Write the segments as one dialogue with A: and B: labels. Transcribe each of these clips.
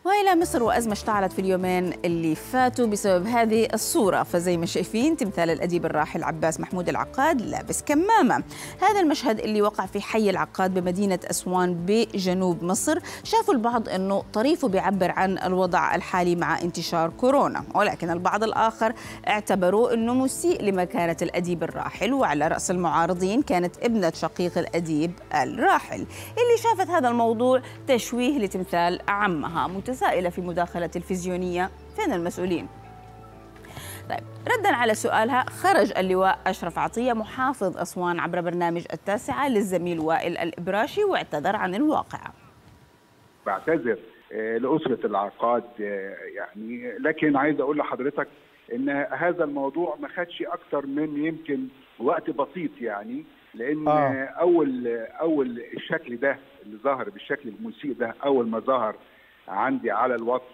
A: والى مصر وازمه اشتعلت في اليومين اللي فاتوا بسبب هذه الصوره فزي ما شايفين تمثال الاديب الراحل عباس محمود العقاد لابس كمامه هذا المشهد اللي وقع في حي العقاد بمدينه اسوان بجنوب مصر شافوا البعض انه طريفه بيعبر عن الوضع الحالي مع انتشار كورونا ولكن البعض الاخر اعتبروا انه مسيء لمكانه الاديب الراحل وعلى راس المعارضين كانت ابنه شقيق الاديب الراحل اللي شافت هذا الموضوع تشويه لتمثال عمها متسائله في مداخله تلفزيونيه فين المسؤولين طيب ردا على سؤالها خرج اللواء اشرف عطيه محافظ اسوان عبر برنامج التاسعه للزميل وائل الابراشي واعتذر عن الواقعه
B: بعتذر لاسره العقاد يعني لكن عايز اقول لحضرتك ان هذا الموضوع ما خدش اكتر من يمكن وقت بسيط يعني لان آه. اول اول الشكل ده اللي ظهر بالشكل المسيء ده اول ما ظهر عندي على الواتس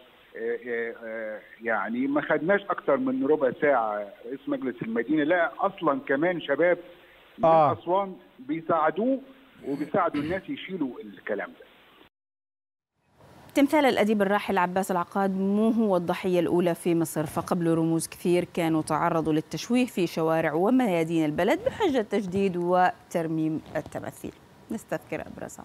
B: يعني ما خدناش اكتر من ربع ساعه رئيس مجلس المدينه لا اصلا كمان شباب من آه. اسوان بيساعدوه وبيساعدوا الناس يشيلوا الكلام ده
A: تمثال الأديب الراحل عباس العقاد مو هو الضحية الأولى في مصر فقبل رموز كثير كانوا تعرضوا للتشويه في شوارع وميادين البلد بحجة تجديد وترميم التماثيل نستذكر أبرزها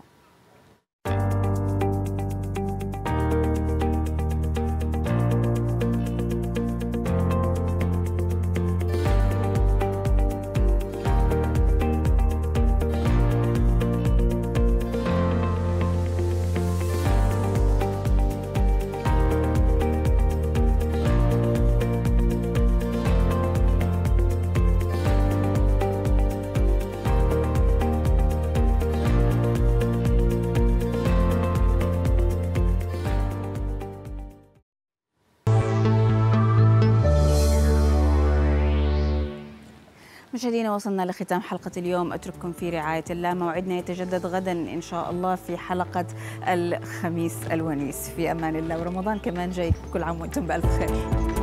A: مشاهدينا وصلنا لختام حلقة اليوم أترككم في رعاية الله موعدنا يتجدد غدا إن شاء الله في حلقة الخميس الونيس في أمان الله ورمضان كمان جاي كل عام وأنتم بألف خير